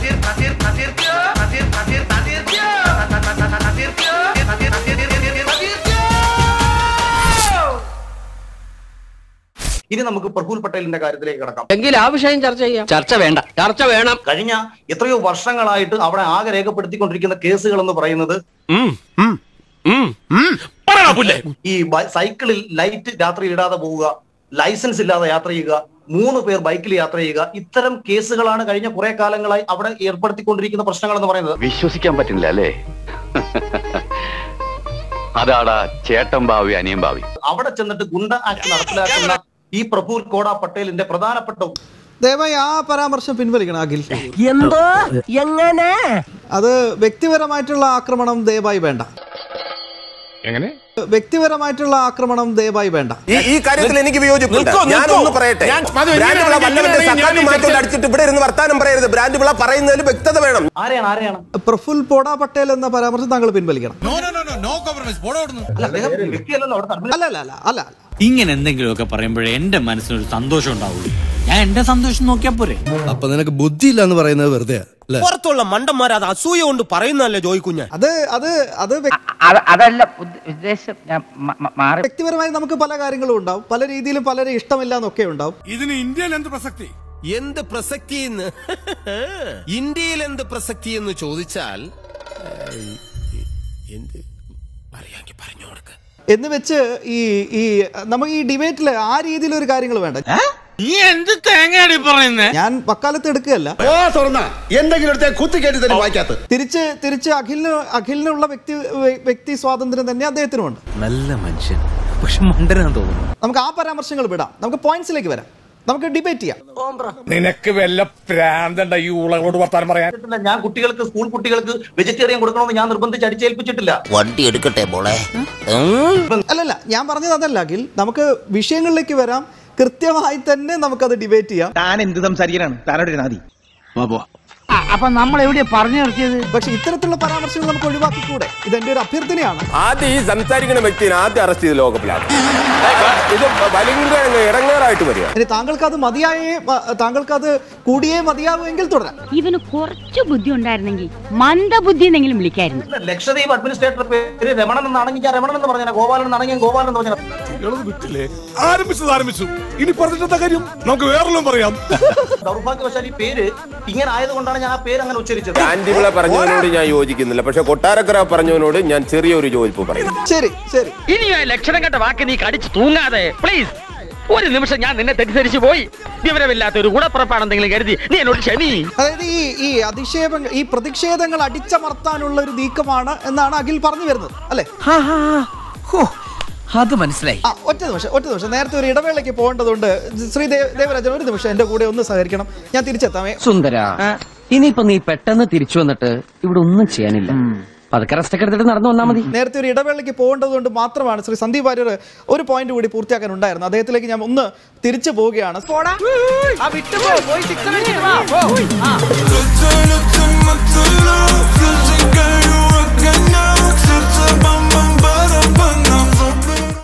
ഇനി നമുക്ക് പ്രഫുൽ പട്ടേലിന്റെ കാര്യത്തിലേക്ക് കിടക്കാം എങ്കിൽ ആ വിഷയം ചർച്ച ചെയ്യാം ചർച്ച വേണ്ട ചർച്ച വേണം കഴിഞ്ഞ എത്രയോ വർഷങ്ങളായിട്ട് അവിടെ ആകെ രേഖപ്പെടുത്തിക്കൊണ്ടിരിക്കുന്ന കേസുകൾ എന്ന് പറയുന്നത് ഈ ബൈ- സൈക്കിളിൽ ലൈറ്റ് രാത്രി ഇടാതെ പോവുക ലൈസൻസ് ഇല്ലാതെ യാത്ര ചെയ്യുക മൂന്ന് പേർ ബൈക്കിൽ യാത്ര ചെയ്യുക ഇത്തരം കേസുകളാണ് കഴിഞ്ഞ കുറെ കാലങ്ങളായി അവിടെ ഏർപ്പെടുത്തിക്കൊണ്ടിരിക്കുന്ന പ്രശ്നങ്ങൾ എന്ന് പറയുന്നത് വിശ്വസിക്കാൻ പറ്റുന്നില്ല അല്ലേ അതാടാ ചേട്ടൻ ഭാവി അനിയൻ ഭാവി അവിടെ ചെന്നിട്ട് ഗുണ്ട ആക്ട് നടപ്പിലാക്കുന്ന ഈ പ്രഫുൽ കോട പട്ടേലിന്റെ പ്രധാനപ്പെട്ട ദയവായി ആ പരാമർശം പിൻവലിക്കണം അഖിൽ എന്തോ എങ്ങനെ അത് വ്യക്തിപരമായിട്ടുള്ള ആക്രമണം ദയവായി വേണ്ട എങ്ങനെ വ്യക്തിപരമായിട്ടുള്ള ആക്രമണം ദയവായി വേണ്ട ഈ ഈ കാര്യത്തിൽ എനിക്ക് വിയോജിപ്പുണ്ട് നിൽക്കൂ, ഞാൻ നിൽക്കൂ. ഒന്ന് പറയട്ടെ ഞാൻ- അത് ബ്രാൻഡ് വിള എങ്ങനെയാണ് വല്ലവന്റെ ഞാൻ സക്കാത്ത് ഈ മാറ്റി ചർച്ച- അടിച്ചിട്ട് ഇവിടെ ഇരുന്ന് വർത്താനം പറയരുത് ബ്രാൻഡ് വിള പറയുന്നതിൽ വ്യക്തത വേണം ആരെയാണ് ആരെയാണ് പ്രഫുൽ പോഡ പട്ടേൽ എന്ന പരാമർശം താങ്കൾ പിൻവലിക്കണം അല്ല അദ്ദേഹം വ്യക്തിയല്ലല്ലോ അവിടെ admin- അല്ല അല്ല അല്ല അല്ല അല്ല ഇങ്ങനെ എന്തെങ്കിലുമൊക്കെ പറയുമ്പോഴേ എന്റെ മനസ്സിനൊരു സന്തോഷം ഉണ്ടാവുള്ളൂ ഞാൻ എന്റെ സന്തോഷം നോക്കിയാ പോരെ അപ്പൊ നിനക്ക് ബുദ്ധിയില്ല എന്ന് പറയുന്നത് വെറുതെ അല്ലേ പുറത്തുള്ള മണ്ടന്മാർ അത് അസൂയ കൊണ്ട് പറയുന്നതല്ലേ ജോയിക്കുഞ്ഞ അത് അത് അത് വ്യ- അതല്ല ഉദ്ദേശം ഞാൻ മാറി വ്യക്തിപരമായി നമുക്ക് പല കാര്യങ്ങളും ഉണ്ടാവും പല രീതിയിലും പലരെ ഇഷ്ടമില്ല എന്നൊക്കെ ഉണ്ടാവും ഇതിന് ഇന്ത്യയിൽ എന്ത് പ്രസക്തി എന്ത് പ്രസക്തി എന്ന് ഇന്ത്യയിൽ എന്ത് പ്രസക്തി എന്ന് ചോദിച്ചാൽ ഏഹ്, എന്ത് പറയാങ്കി പറഞ്ഞു കൊടുക്ക എന്ന് വെച്ച് ഈ ഈ നമുക്ക് ഈ ഡിബേറ്റിൽ ആ രീതിയിലൊരു കാര്യങ്ങൾ വേണ്ട നീ എന്ത് തേങ്ങയാടി പറയുന്നേ ഞാൻ വക്കാലത്ത് എടുക്കുകയല്ല എന്തെങ്കിലും എടുത്തേ കുത്തി കയറ്റി തന്നെ വായിക്കാത്ത തിരിച്ച് തിരിച്ച് അഖിലിന് അഖിലിനുള്ള വ്യക്തി വ്യക്തി സ്വാതന്ത്ര്യം തന്നെ അദ്ദേഹത്തിനുമുണ്ട് നല്ല മനുഷ്യൻ പക്ഷെ മണ്ടനാന്ന് തോന്നുന്നു നമുക്ക് ആ പരാമർശങ്ങൾ വിടാം നമുക്ക് പോയിന്റ്സിലേക്ക് വരാം നമുക്ക് ഡിബേറ്റ് ചെയ്യാം നിനക്ക് വല്ല പ്രാന്തണ്ട ഈ ഉളകളോട് വർത്താനം പറയാൻ ചെയ്തിട്ടില്ല. ഞാൻ കുട്ടികൾക്ക് സ്കൂൾ കുട്ടികൾക്ക് വെജിറ്റേറിയൻ കൊടുക്കണമെന്ന് ഞാൻ നിർബന്ധിച്ച് അടിച്ചേൽപ്പിച്ചിട്ടില്ല വണ്ടി എടുക്കട്ടെ മോളെ അല്ലല്ല ഞാൻ പറഞ്ഞത് അതല്ല അഖിൽ നമുക്ക് വിഷയങ്ങളിലേക്ക് വരാം കൃത്യമായി തന്നെ നമുക്കത് ഡിബേറ്റ് ചെയ്യാം താൻ എന്ത് സംസാരിക്കാനാണ് താനോട് നാദി അപ്പൊ നമ്മൾ എവിടെയാ പറഞ്ഞു നിർത്തിയത് പക്ഷെ ഇത്തരത്തിലുള്ള പരാമർശങ്ങൾ നമുക്ക് ഒഴിവാക്കിക്കൂടെ ഇത് എന്റെ ഒരു അഭ്യർത്ഥനയാണ് ആദ്യം ഈ സംസാരിക്കുന്ന വ്യക്തിനെ ആദ്യം അറസ്റ്റ് ചെയ്ത് ലോകപ്പിലാണ് ഇത് ഭയങ്കര ഇടങ്ങേറായിട്ട് വരിക ഇനി താങ്കൾക്ക് അത് മതിയായേ മ- താങ്കൾക്ക് അത് കൂടിയേ മതിയാവുമെങ്കിൽ തുടരാം ഇവന് കുറച്ചു ബുദ്ധി ഉണ്ടായിരുന്നെങ്കിൽ മന്ദബുദ്ധി എന്നെങ്കിലും വിളിക്കായിരുന്നു ലക്ഷദ്വീപ് അഡ്മിനിസ്ട്രേറ്റർ പേര് രമണൻ എന്നാണെങ്കിൽ ഞാൻ രമണൻ എന്ന് പറഞ്ഞാൽ ഗോപാലൻ എന്നാണെങ്കിൽ ഞാൻ ഗോപാലൻ എന്ന് പറഞ്ഞാൽ വിട്ടില്ലേ ആരംഭിച്ചത് ആരംഭിച്ചു ഇനി പറഞ്ഞിട്ടെന്താ കാര്യം നമുക്ക് വേറെല്ലാം പറയാം ദൗർഭാഗ്യവശാൽ ഈ പേര് ഇങ്ങനെ ആയതുകൊണ്ടാണ് ഞാൻ ആ പേര് അങ്ങനെ ഉച്ചരിച്ചത് ബ്രാൻഡ് വിള പറഞ്ഞവനോട് ഞാൻ യോജിക്കുന്നില്ല പക്ഷെ കൊട്ടാരക്കര പറഞ്ഞവനോട് ഞാൻ ചെറിയൊരു യോജിപ്പ് പറയും ശരി ശരി ഇനി ആ ലക്ഷണം കണ്ട വാക്ക് നീ കടിച്ചു തൂങ്ങാതെ പ്ലീസ് ഒരു നിമിഷം ഞാൻ നിന്നെ തെറ്റിദ്ധരിച്ചു പോയി വിവരമില്ലാത്ത ഒരു ഗുണപ്പുറപ്പാണെന്തെങ്കിലും കരുതി നീ എന്നോട് ക്ഷമി അതായത് ഈ ഈ അധിക്ഷേപങ്ങൾ ഈ പ്രതിഷേധങ്ങൾ അടിച്ചമർത്താനുള്ള ഒരു നീക്കമാണ് എന്നാണ് അഖിൽ പറഞ്ഞു വരുന്നത് അല്ലെ അത് മനസ്സിലായി ആ ഒറ്റ നിമിഷം ഒറ്റ നിമിഷം നേരത്തെ ഒരു ഇടവേളയ്ക്ക് പോകേണ്ടതുകൊണ്ട് ശ്രീ ദേവ- ദേവരാജൻ ഒരു നിമിഷം എന്റെ കൂടെ ഒന്ന് സഹകരിക്കണം ഞാൻ തിരിച്ചെത്താമേ സുന്ദര ഇനിയിപ്പൊ നീ പെട്ടെന്ന് തിരിച്ചു വന്നിട്ട് ഇവിടെ ഒന്നും ചെയ്യാനില്ല പതുക്കെ റെസ്റ്റ് ഒക്കെ എടുത്തിട്ട് നടന്നു വന്നാ മതി നേരത്തെ ഒരു ഇടവേളയ്ക്ക് പോകേണ്ടതുകൊണ്ട് മാത്രമാണ് ശ്രീ സന്ദീപ് വാര്യർ ഒരു പോയിന്റ് കൂടി പൂർത്തിയാക്കാൻ ഉണ്ടായിരുന്നു അദ്ദേഹത്തിലേക്ക് ഞാൻ ഒന്ന് തിരിച്ചു പോവുകയാണ് Look, look, look, look, look, look, look, look, look, look, look, look, look, look, look,